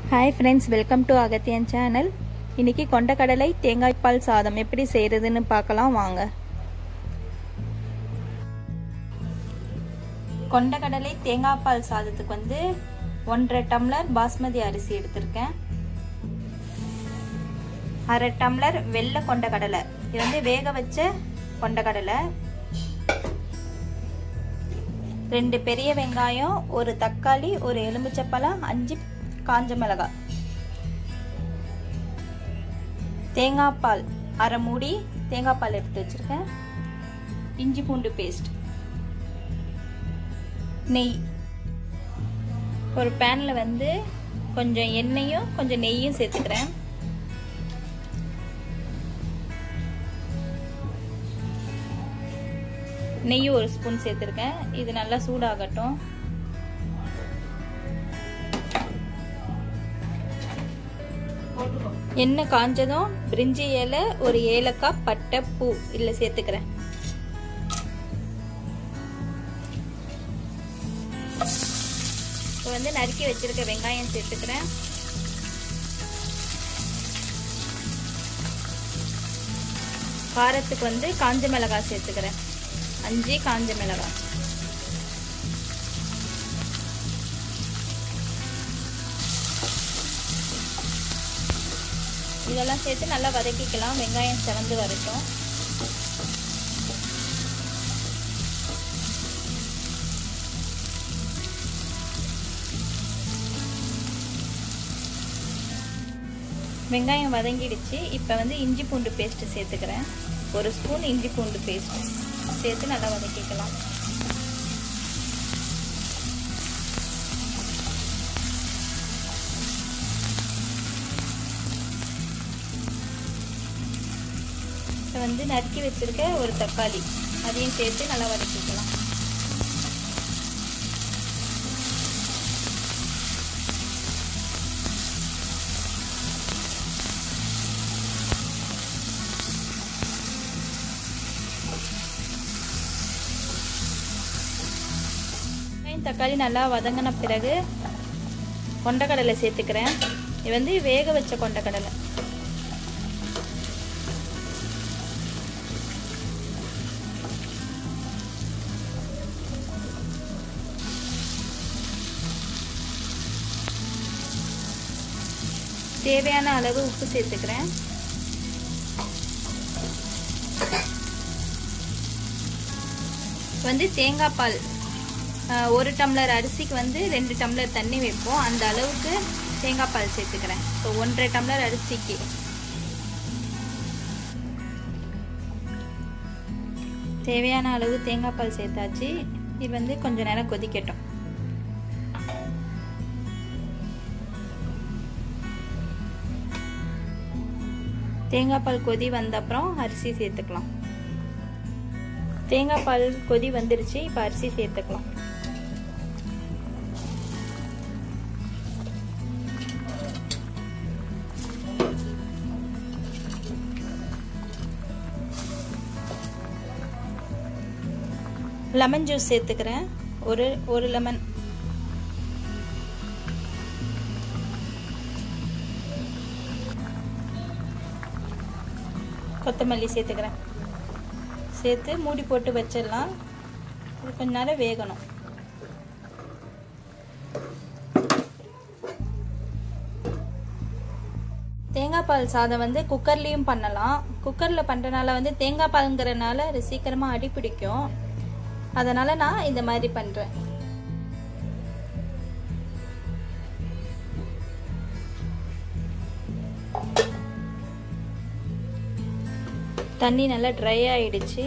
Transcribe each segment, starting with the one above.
hi friends welcome to Agathiyan channel இன்னைக்கு கொண்டக்கடலை தேங்காய் பால் சாதம் எப்படி செய்யறதுன்னு பார்க்கலாம் வாங்க கொண்டக்கடலை தேங்காய் பால் சாதத்துக்கு வந்து ஒன்றரை டம்ளர் பாஸ்மதி அரிசி எடுத்திருக்கேன் அரை டம்ளர் வெள்ளை கொண்டக்கடலை இது வந்து வேக வச்ச கொண்டக்கடலை ரெண்டு பெரிய வெங்காயம் ஒரு தக்காளி ஒரு எலுமிச்சப்பழம் அஞ்சு காஞ்ச மிளகாய் தேங்காய் பால் அரை மூடி தேங்காய் பால் எடுத்து வச்சிருக்கேன் இஞ்சி பூண்டு பேஸ்ட் நெய் ஒரு பேனில் வந்து கொஞ்சம் எண்ணெயும் கொஞ்சம் நெய்யும் சேர்த்துக்கிறேன் நெய் ஒரு ஸ்பூன் சேர்த்துருக்கேன் இது நல்லா சூடாகட்டும் எண்ணெய் காஞ்சதும் பிரிஞ்சி இலை ஒரு ஏலக்காய் பட்டை பூ இதில் சேர்த்துக்கிறேன் இப்போ வந்து நறுக்கி வச்சிருக்க வெங்காயம் சேர்த்துக்கிறேன் காரத்துக்கு வந்து காஞ்ச மிளகாய் சேர்த்துக்கிறேன் அஞ்சு காஞ்ச மிளகாய் இதெல்லாம் சேர்த்து நல்லா வதக்கிக்கலாம் வெங்காயம் செவந்து வரட்டும் வெங்காயம் வதங்கிடுச்சு இப்போ வந்து இஞ்சி பூண்டு பேஸ்ட் சேர்த்துக்கிறேன் ஒரு ஸ்பூன் இஞ்சி பூண்டு பேஸ்ட் சேர்த்து நல்லா வதக்கிக்கலாம் இப்போ வந்து நறுக்கி வச்சிருக்க ஒரு தக்காளி அதையும் சேர்த்து நல்லா வதக்கிக்கலாம் தக்காளி நல்லா வதங்கின பிறகு கொண்டக்கடலை சேர்த்துக்கிறேன் இது வந்து வேக வச்ச கொண்டக்கடலை தேவையான அளவு உப்பு சேர்த்துக்கிறேன் வந்து தேங்காய் பால் ஒரு டம்ளர் அரிசிக்கு வந்து ரெண்டு டம்ளர் தண்ணி வைப்போம் அந்த அளவுக்கு தேங்காய் பால் சேர்த்துக்கிறேன் ஸோ ஒன்றரை டம்ளர் அரிசிக்கு தேவையான அளவு தேங்காய் பால் சேர்த்தாச்சு இது வந்து கொஞ்ச நேரம் கொதிக்கட்டும் தேங்காய் பால் கொதி வந்த அப்புறம் அரிசி சேர்த்துக்கலாம் தேங்காய் பால் கொதி வந்துருச்சு இப்போ அரிசி சேர்த்துக்கலாம் லெமன் ஜூஸ் சேர்த்துக்கிறேன் ஒரு ஒரு லெமன் கொத்தமல்லி சேர்த்துக்கிறேன் சேர்த்து மூடி போட்டு வச்சிடலாம் இது கொஞ்ச நேரம் வேகணும் தேங்காய் பால் சாதம் வந்து குக்கர்லேயும் பண்ணலாம் குக்கரில் பண்ணுறனால வந்து தேங்காய் பாலுங்கிறனால அது சீக்கிரமாக அடி பிடிக்கும் அதனால் நான் இந்த மாதிரி பண்ணுறேன் தண்ணி நல்லா ட்ரை ஆயிடுச்சு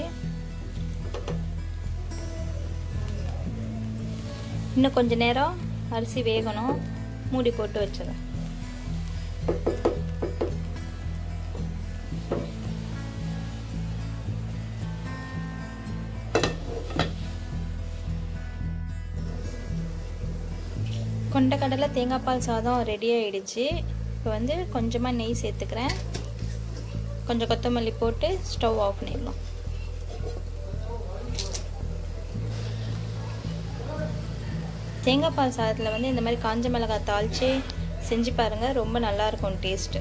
இன்னும் கொஞ்ச நேரம் அரிசி வேகணும் மூடி போட்டு வச்சிடறேன் கொண்டக்கடலை தேங்காய் பால் சாதம் ரெடி ஆயிடுச்சு இப்போ வந்து கொஞ்சமாக நெய் சேர்த்துக்கிறேன் கொஞ்சம் கொத்தமல்லி போட்டு ஸ்டவ் ஆஃப் பண்ணிடலாம் தேங்காய் பால் சாதத்தில் வந்து இந்த மாதிரி காஞ்ச மிளகாய் தாளித்து செஞ்சு பாருங்கள் ரொம்ப நல்லாயிருக்கும் டேஸ்ட்டு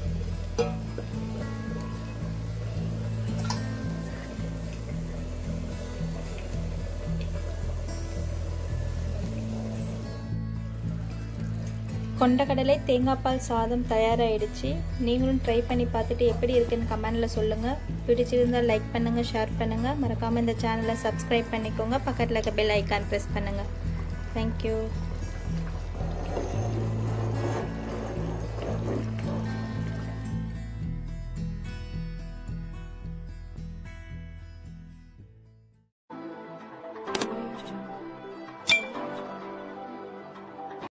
கொண்டக்கடலை தேங்காய் பால் சாதம் தயாராகிடுச்சு நீங்களும் ட்ரை பண்ணி பார்த்துட்டு எப்படி இருக்குன்னு கமெண்டில் சொல்லுங்கள் பிடிச்சிருந்தால் லைக் பண்ணுங்கள் ஷேர் பண்ணுங்கள் மறக்காமல் இந்த சேனலை சப்ஸ்கிரைப் பண்ணிக்கோங்க பக்கத்தில் இருக்க பெல் ஐக்கான் ப்ரெஸ் பண்ணுங்கள் தேங்க்யூ